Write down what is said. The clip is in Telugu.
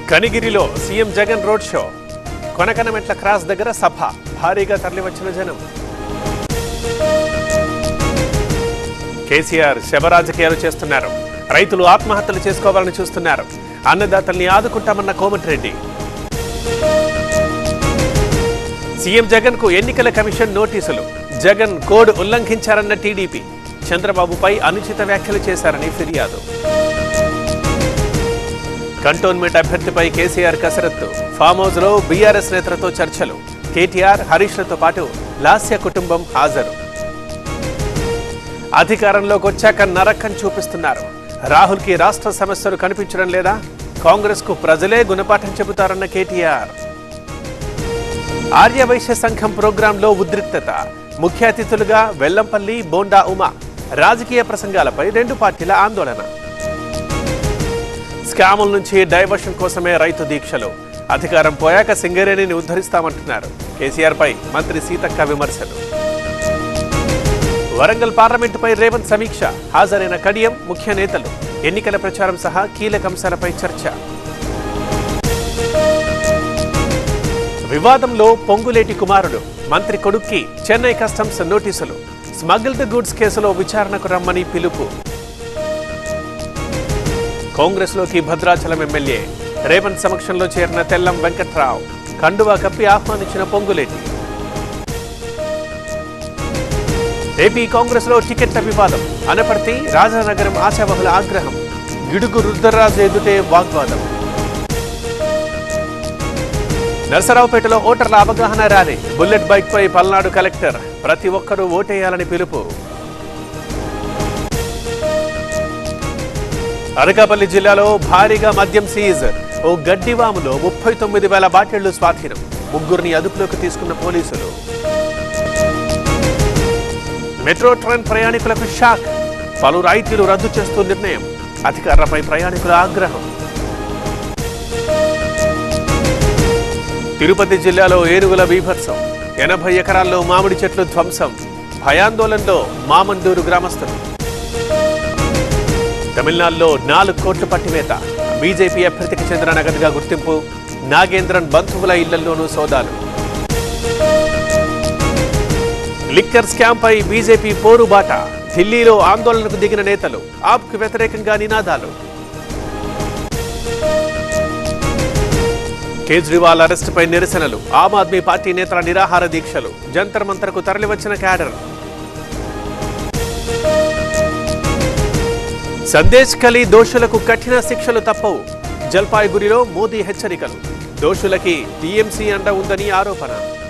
కనిగిరిలో CM Jagan road show Konakanametla cross దగ్గర సభ భారీగా తరలివచ్చిన జనం కేసీఆర్ శబరాజకీయాలు చేస్తున్నారు రైతులు ఆత్మహత్యలు చేసుకోవాలని చూస్తున్నారు అన్నదాతల్ని ఆదుకుంటామన్న కోమటిరెడ్డి సీఎం జగన్ కు ఎన్నికల కమిషన్ నోటీసులు జగన్ కోడ్ ఉల్లంఘించారన్న టీడీపీ చంద్రబాబుపై అనుచిత వ్యాఖ్యలు చేశారని ఫిర్యాదు కంటోన్మెంట్ అభ్యర్థిపై కేసీఆర్ కసరత్తు ఫామ్ హౌస్ లో బీఆర్ఎస్ నేతలతో చర్చలు కేటీఆర్ హరీష్లతో పాటు లాస్య కుటుంబం హాజరు అధికారంలోకి వచ్చాక నరకం చూపిస్తున్నారు రాహుల్ కి రాష్ట్ర సమస్యలు కనిపించడం లేదా కాంగ్రెస్ కు ప్రజలే గుణపాఠం చెబుతారన్న కేటీఆర్ ఆర్యవైశ్య సంఘం ప్రోగ్రాంలో ఉద్రిక్తత ముఖ్య అతిథులుగా వెల్లంపల్లి బోండా ఉమా రాజకీయ ప్రసంగాలపై రెండు పార్టీల ఆందోళన స్కాముల నుంచి డైవర్షన్ కోసమే రైతు దీక్షలు అధికారం పోయాక సింగరేణిని ఉద్ధరిస్తామంటున్నారు కేసీఆర్ పై మంత్రి సీతక్క విమర్శలు వరంగల్ పార్లమెంటుపై రేవంత్ సమీక్ష హాజరైన కడియం ముఖ్య నేతలు ఎన్నికల ప్రచారం సహా కీలక అంశాలపై చర్చ వివాదంలో పొంగులేటి కుమారుడు మంత్రి కొడుక్కి చెన్నై కస్టమ్స్ నోటీసులు స్మగ్ల్డ్ గూడ్స్ కేసులో విచారణకు రమ్మని పిలుపు కాంగ్రెస్లోకి భద్రాచలం ఎమ్మెల్యే రేవంత్ సమక్షంలో చేరిన తెల్లం వెంకట్రావు కండువా కప్పి ఆహ్వానించిన పొంగులేటి ఏపీ కాంగ్రెస్ లో టికెట్ల వివాదం అనపర్తి రాజానగరం ఆశావహుల ఆగ్రహం గిడుగు రుద్రరాజు ఎదుటే వాగ్వాదం నరసరావుపేటలో ఓటర్ల అవగాహన ర్యాలీ బుల్లెట్ బైక్ పై పల్నాడు కలెక్టర్ ప్రతి ఒక్కరూ ఓటేయాలని పిలుపు అనకాపల్లి జిల్లాలో భారీగా మద్యం సీజ్ ఓ గడ్డివాములో ముప్పై తొమ్మిది వేల బాటిళ్లు స్వాధీనం ముగ్గురిని అదుపులోకి తీసుకున్న పోలీసులు మెట్రో ట్రైన్ ప్రయాణికులకు షాక్ పలు రాయితీలు రద్దు చేస్తూ నిర్ణయం అధికారులపై ప్రయాణికుల ఆగ్రహం తిరుపతి జిల్లాలో ఏనుగుల బీభత్సం ఎనభై ఎకరాల్లో మామిడి చెట్లు ధ్వంసం భయాందోళనలో మామండూరు గ్రామస్తులు తమిళనాడులో నాలుగు కోట్లు పట్టివేత బీజేపీ అభ్యర్థికి చెందిన నగదుగా గుర్తింపు నాగేంద్రన్ బంధువుల ఇళ్లలోనూ సోదాలు లిక్కర్ స్కామ్ పై బీజేపీ పోరుబాట ఢిల్లీలో ఆందోళనకు దిగిన నేతలు ఆప్కు వ్యతిరేకంగా నినాదాలు కేజ్రీవాల్ అరెస్టుపై నిరసనలు ఆమ్ ఆద్మీ పార్టీ నేతల నిరాహార దీక్షలు జంతర్ మంతర్కు తరలివచ్చిన క్యాడర్ సందేశ్ కలి దోషులకు కఠిన శిక్షలు తప్పవు జల్పాయిగురిలో మోదీ హెచ్చరికలు దోషులకి టీఎంసీ అండ ఉందని ఆరోపణ